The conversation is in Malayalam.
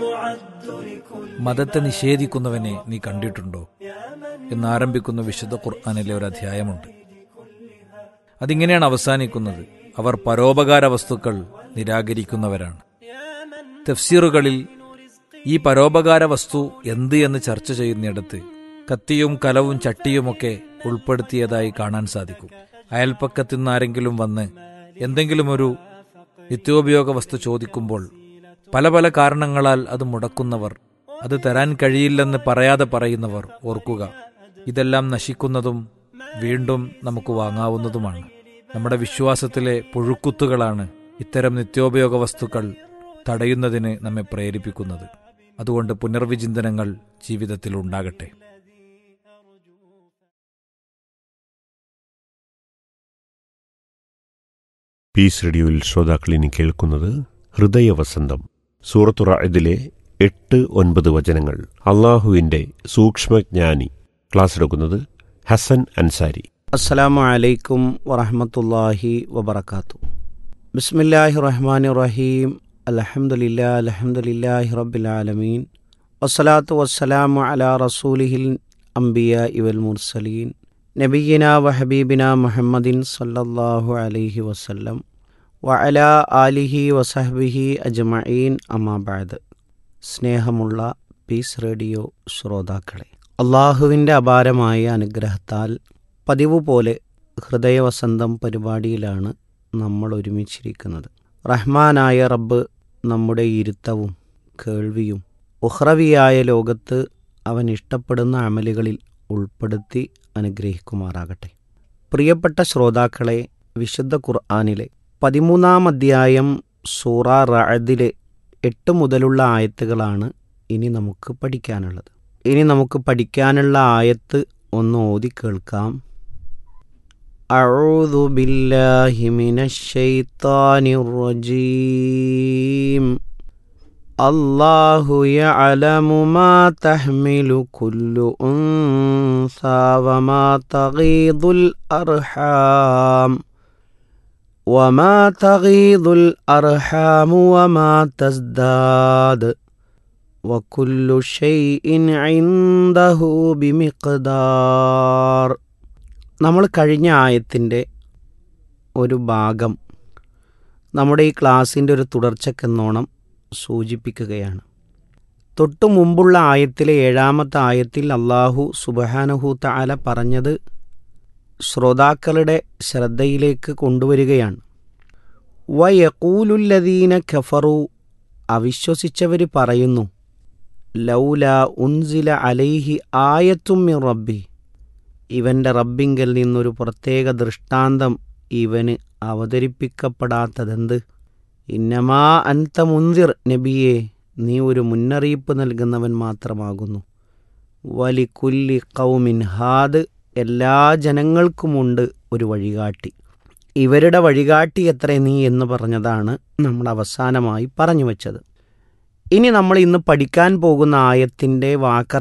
മതത്തെ നിഷേധിക്കുന്നവനെ നീ കണ്ടിട്ടുണ്ടോ എന്നാരംഭിക്കുന്ന വിശുദ്ധ ഖുർആാനിലെ ഒരു അധ്യായമുണ്ട് അതിങ്ങനെയാണ് അവസാനിക്കുന്നത് അവർ പരോപകാര വസ്തുക്കൾ നിരാകരിക്കുന്നവരാണ് തഫ്സീറുകളിൽ ഈ പരോപകാര വസ്തു എന്ത് എന്ന് ചർച്ച ചെയ്യുന്നിടത്ത് കത്തിയും കലവും ചട്ടിയുമൊക്കെ ഉൾപ്പെടുത്തിയതായി കാണാൻ സാധിക്കും അയൽപ്പക്കത്തു നിന്ന് ആരെങ്കിലും വന്ന് എന്തെങ്കിലും ഒരു നിത്യോപയോഗ വസ്തു ചോദിക്കുമ്പോൾ പല പല കാരണങ്ങളാൽ അത് മുടക്കുന്നവർ അത് തരാൻ കഴിയില്ലെന്ന് പറയാതെ പറയുന്നവർ ഓർക്കുക ഇതെല്ലാം നശിക്കുന്നതും വീണ്ടും നമുക്ക് വാങ്ങാവുന്നതുമാണ് നമ്മുടെ വിശ്വാസത്തിലെ പുഴുക്കുത്തുകളാണ് ഇത്തരം നിത്യോപയോഗ വസ്തുക്കൾ തടയുന്നതിന് നമ്മെ പ്രേരിപ്പിക്കുന്നത് അതുകൊണ്ട് പുനർവിചിന്തനങ്ങൾ ജീവിതത്തിൽ ഉണ്ടാകട്ടെ പീസ് റേഡിയോയിൽ ശ്രോതാക്കൾ ഇനി കേൾക്കുന്നത് ഹൃദയവസന്തം സൂറത്തുറ എട്ട് ഒൻപത് വചനങ്ങൾ അള്ളാഹുവിൻ്റെ സൂക്ഷ്മജ്ഞാനി ക്ലാസ് എടുക്കുന്നത് ഹസൻ അൻസാരി അസ്സലാമു അലൈക്കും വറഹമത്തല്ലാഹി വബർക്കാത്തു ബിസ്മില്ലാഹി റഹ്മാൻ റഹീം അലഹമുല്ലാ അലഹമുല്ലാഹി റബ്ബിലാലമീൻ വസ്സലാത്തു വസ്സലാമു അലാ റസൂലിഹിൽ അംബിയ ഇവൽ മുർസലീൻ നബിയിന വഹബീബിന മുഹമ്മദിൻ സല്ലല്ലാഹു അലൈഹി വസല്ലം വഅല ആലിഹി വസഹബിഹി അജ്മഈൻ അമാബാദ് സ്നേഹമുള്ള പീസ് റേഡിയോ ശ്രോതാക്കളെ അള്ളാഹുവിൻ്റെ അപാരമായ അനുഗ്രഹത്താൽ പതിവ് പോലെ ഹൃദയവസന്തം പരിപാടിയിലാണ് നമ്മൾ ഒരുമിച്ചിരിക്കുന്നത് റഹ്മാനായ റബ്ബ് നമ്മുടെ ഇരുത്തവും കേൾവിയും ഉഹ്റവിയായ ലോകത്ത് അവൻ ഇഷ്ടപ്പെടുന്ന അമലുകളിൽ ഉൾപ്പെടുത്തി അനുഗ്രഹിക്കുമാറാകട്ടെ പ്രിയപ്പെട്ട ശ്രോതാക്കളെ വിശുദ്ധ ഖുർആാനിലെ പതിമൂന്നാം അധ്യായം സൂറ റഅദിലെ എട്ട് മുതലുള്ള ആയത്തുകളാണ് ഇനി നമുക്ക് പഠിക്കാനുള്ളത് ഇനി നമുക്ക് പഠിക്കാനുള്ള ആയത്ത് ഒന്ന് ഓതി കേൾക്കാം أعوذ بالله من الشيطان الرجيم الله يعلم ما تحمل كل أنثى وما تغيض الأرحام وما تغيض الأرحام وما تزداد وكل شيء عنده بمقدار നമ്മൾ കഴിഞ്ഞ ആയത്തിൻ്റെ ഒരു ഭാഗം നമ്മുടെ ഈ ക്ലാസ്സിൻ്റെ ഒരു തുടർച്ചക്കെന്നോണം സൂചിപ്പിക്കുകയാണ് തൊട്ടു മുമ്പുള്ള ആയത്തിലെ ഏഴാമത്തെ ആയത്തിൽ അള്ളാഹു സുബഹാനഹു താല പറഞ്ഞത് ശ്രോതാക്കളുടെ ശ്രദ്ധയിലേക്ക് കൊണ്ടുവരികയാണ് വയക്കൂലുല്ലദീന ഖഫറു അവിശ്വസിച്ചവർ പറയുന്നു ലൗല ഉൻസില അലൈഹി ആയത്തും മിൻ റബ്ബി ഇവൻ്റെ റബ്ബിങ്കൽ നിന്നൊരു പ്രത്യേക ദൃഷ്ടാന്തം ഇവന് അവതരിപ്പിക്കപ്പെടാത്തതെന്ത് ഇന്നമാ അൻത മുന്തിർ നബിയെ നീ ഒരു മുന്നറിയിപ്പ് നൽകുന്നവൻ മാത്രമാകുന്നു വലി കുല്ലി കൗമിൻ ഹാദ് എല്ലാ ജനങ്ങൾക്കുമുണ്ട് ഒരു വഴികാട്ടി ഇവരുടെ വഴികാട്ടി എത്ര നീ എന്ന് പറഞ്ഞതാണ് നമ്മൾ അവസാനമായി പറഞ്ഞു വച്ചത് ഇനി നമ്മൾ ഇന്ന് പഠിക്കാൻ പോകുന്ന ആയത്തിൻ്റെ വാക്കർ